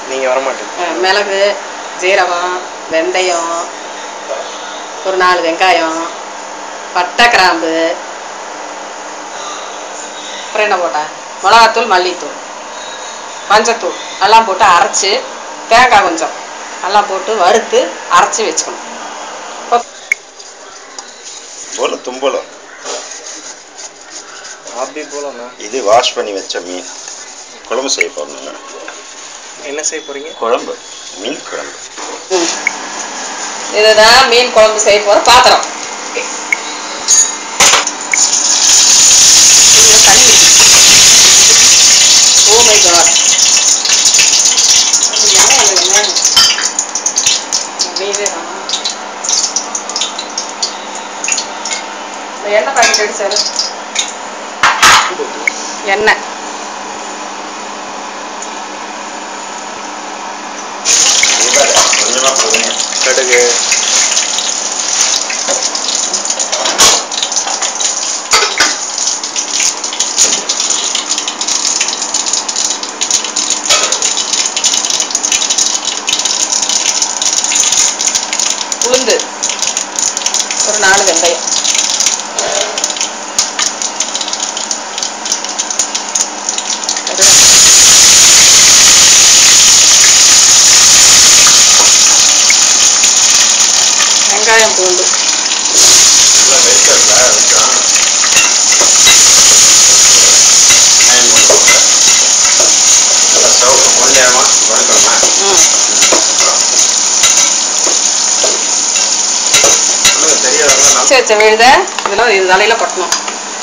நீங்கள் வரமாட்டீங்க அஹ் மிளகு ஜீரகம் வெந்தயம் ஒரு நாலு வெங்காயம் பட்டை கிராம்பு அப்புறம் என்ன போட்டேன் மிளகாத்தூள் மல்லித்தூள் மஞ்சத்தூள் எல்லாம் போட்டு அரைச்சி தேங்காய் கொஞ்சம் எல்லாம் போட்டு வறுத்து அரைச்சி வச்சுக்கணும் போல தும்பலம் அப்படி போகலாண்ணா இது வாஷ் பண்ணி வச்ச மீன் குழம்பு செய்ய போறோம் என்ன செய்ய போகிறீங்க குழம்பு மீன் குழம்பு ம். இதுதான் மீன் குழம்பு செய்ய போகிற பாத்திரம் இதுல தண்ணி ஓ மை காட் எண்ணெய் பாக்கெட் அடிச்சாரு எண்ணெய் கொஞ்சமாக போடுங்க கடுகு உளுந்து ஒரு நாலு வெந்தயம் வெங்காயம் பூண்டு நல்லா வெயிட்டர்ல வச்சோம் வெங்காயம் போட்டு போட்டு. நல்லா சவுக்கு பொன்னிறமா வறுக்கணுமா ம் உங்களுக்கு தெரியாதவங்க நல்லா வச்சு வச்ச விழுத இதெல்லாம் இது தலையில கொட்டணும்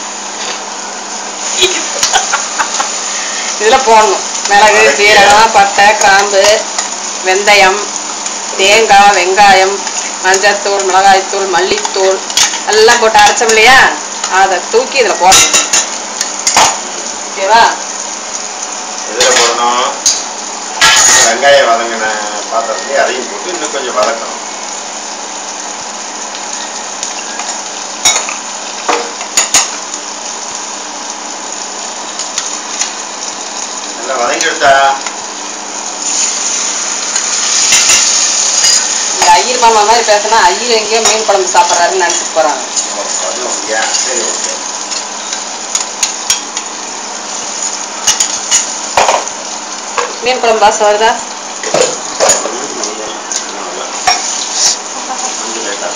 இதில் போடணும் மிளகு ஜீரகம் பட்டை கிராம்பு வெந்தயம் தேங்காய் வெங்காயம் மஞ்சத்தூள் மிளகாய்த்தூள் மல்லித்தூள் எல்லாம் போட்டு அரைச்சோம் இல்லையா அதை தூக்கி இதில் போடணும் ஓகேவா இதில் போடணும் வெங்காயம் வதங்கின பாத்திரத்துலேயே அதையும் போட்டு இன்னும் கொஞ்சம் வதக்கணும் நல்லா வதங்கி எடுத்தா இந்த ஐயர் மாமா மாதிரி பேசினா ஐயர் எங்கேயோ மீன் குழம்பு சாப்பிட்றாருன்னு நினச்சிட்டு போகிறாங்க அது ஓகே சரி ஓகே மீன் குழம்பு வாசம் வருதா கொஞ்சம் லேட்டா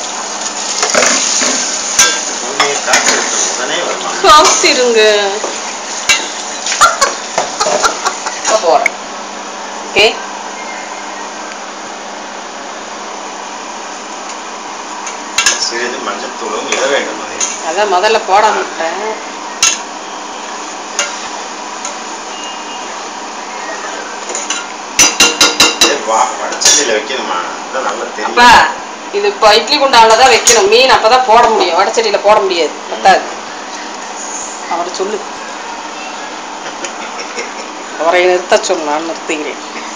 காற்று உடனே வருமா காத்திருங்க இப்போ போகிறேன் ஓகே சிறிது மஞ்சத்தூளும் இட வேண்டும் அதை அதான் முதல்ல போட விட்டேன் இதே வா- வடச்சட்டியில வைக்கணுமா அதான் நல்லா அப்பா தெரியும் இது இப்போ இட்லி குண்டாவில் தான் வைக்கணும் மீன் அப்போ தான் போட முடியும் வடச்சட்டியில் போட முடியாது பத்தாது அவரை சொல்லு அவரை நிறுத்த சொல்லு நான் நிறுத்துகிறேன்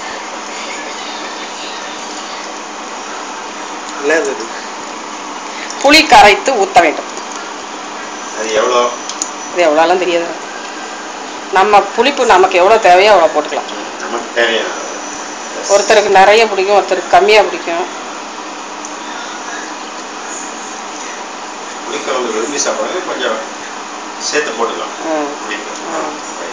என்னது இது புளி கரைத்து ஊற்ற வேண்டும் அது எவ்வளோ இது எவ்வளோலாம் தெரியாது நம்ம புளிப்பு நமக்கு எவ்வளோ தேவையோ அவ்வளோ போட்டுக்கலாம் நமக்கு தேவையானது ஒருத்தருக்கு நிறைய பிடிக்கும் ஒருத்தருக்கு கம்மியாக பிடிக்கும் புளிக்குழம்பு விரும்பி சாப்பிடுறது கொஞ்சம் சேர்த்து போட்டுக்கலாம் ம். புளிப்பு.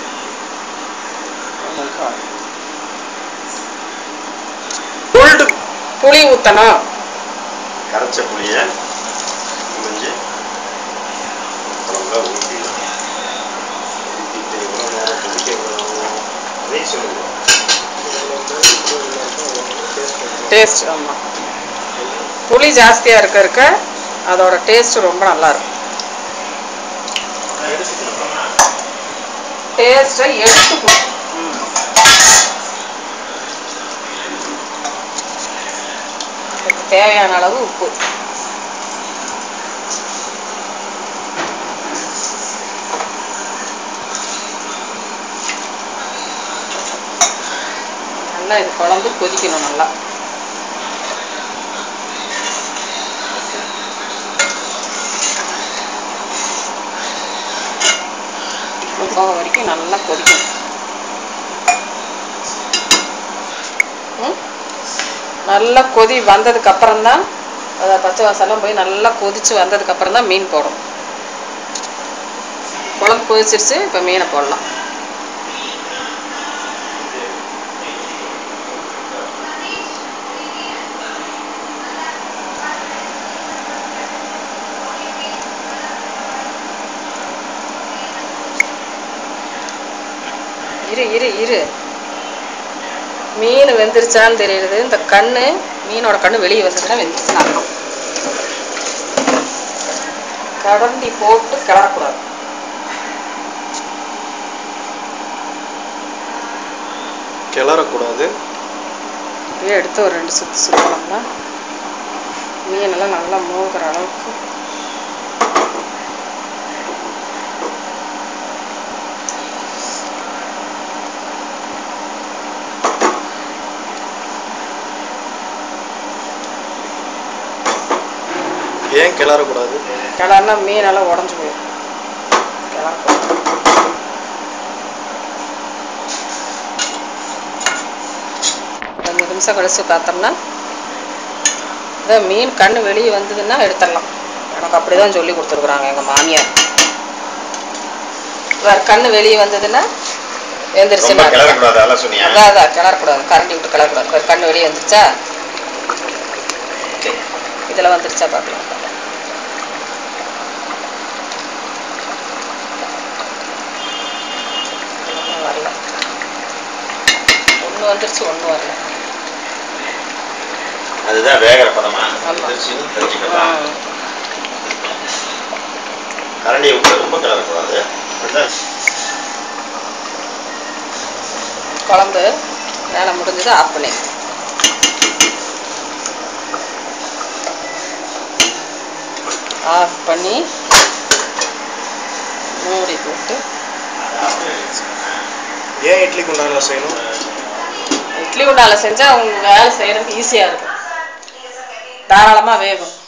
புல் புளி ஊற்றணும் கரைச்ச புளியை புளிஞ்சு குழம்புல ஊற்றிடலாம் ஊற்றிட்டு எவ்வளோ நேரம் கொதிக்க விடணும் அதையும் சொல்லுவோம் டேஸ்ட் ஆமாம் புளி ஜாஸ்தியாக இருக்க இருக்க அதோட டேஸ்ட் ரொம்ப நல்லா இருக்கும் டேஸ்ட்டை எடுத்துக்கணும் இதுக்கு தேவையான அளவு உப்பு நல்லா இது குழம்பு கொதிக்கணும் நல்லா போக வரைக்கும் நல்லா கொதிக்கணும் நல்லா கொதி வந்ததுக்கு அப்புறம் தான் அதை பச்சை வாசம்லாம் போய் நல்லா கொதிச்சு வந்ததுக்கு அப்புறம் தான் மீன் போடும் குழம்பு கொதிச்சிருச்சு இப்போ மீனை போடலாம் இரு இரு இரு மீன் வெந்துருச்சான்னு தெரியுது இந்த கண்ணு மீனோட கண்ணு வெளியே வந்ததுன்னா வெந்துருச்சுன்னு அர்த்தம் கடண்டி போட்டு கிளறக்கூடாது கிளறக்கூடாது அப்படியே எடுத்து ஒரு ரெண்டு சுத்து சுற்றணும்னா மீனெல்லாம் நல்லா மூழ்கிற அளவுக்கு ஏன் கிளறக்கூடாது கிளறுனா மீனெல்லாம் உடஞ்சி போயிடும் கிளறக்கூடாது ரெண்டு நிமிஷம் கழிச்சு பார்த்தோம்னா இதான் மீன் கண்ணு வெளியே வந்ததுன்னா எடுத்துடலாம் எனக்கு அப்படி தான் சொல்லி கொடுத்துருக்குறாங்க எங்கள் மாமியார் வேறு கண்ணு வெளியே வந்ததுன்னா ரொம்ப எழுந்திரிச்சுன்னு கிளறக்கூடாது அதெல்லாம் சொன்னியா அதான் அதான் கிளறக்கூடாது கரண்டி விட்டு கிளறக்கூடாது வேறு கண்ணு வெளியே வந்துருச்சா இதில் வந்துருச்சா பார்க்கலாம் ஒன்றும் வரல ஒன்று வந்துருச்சு ஒன்று வரல அதுதான் வேகிற பதமா ஆமா. வந்துருச்சுன்னு தெரிஞ்சுக்கலாம் ம். கரண்டியை விட்டு ரொம்ப கிளறக்கூடாது அதுதான் குழம்பு வேலை முடிஞ்சது ஆஃப் பண்ணி ஆஃப் பண்ணி மூடி போட்டு ஏன் இட்லி குண்டானில் செய்யணும் இட்லி குண்டால செஞ்சால் அவங்க வேலை செய்கிறதுக்கு ஈஸியாக இருக்கும் தாராளமாக வேகும்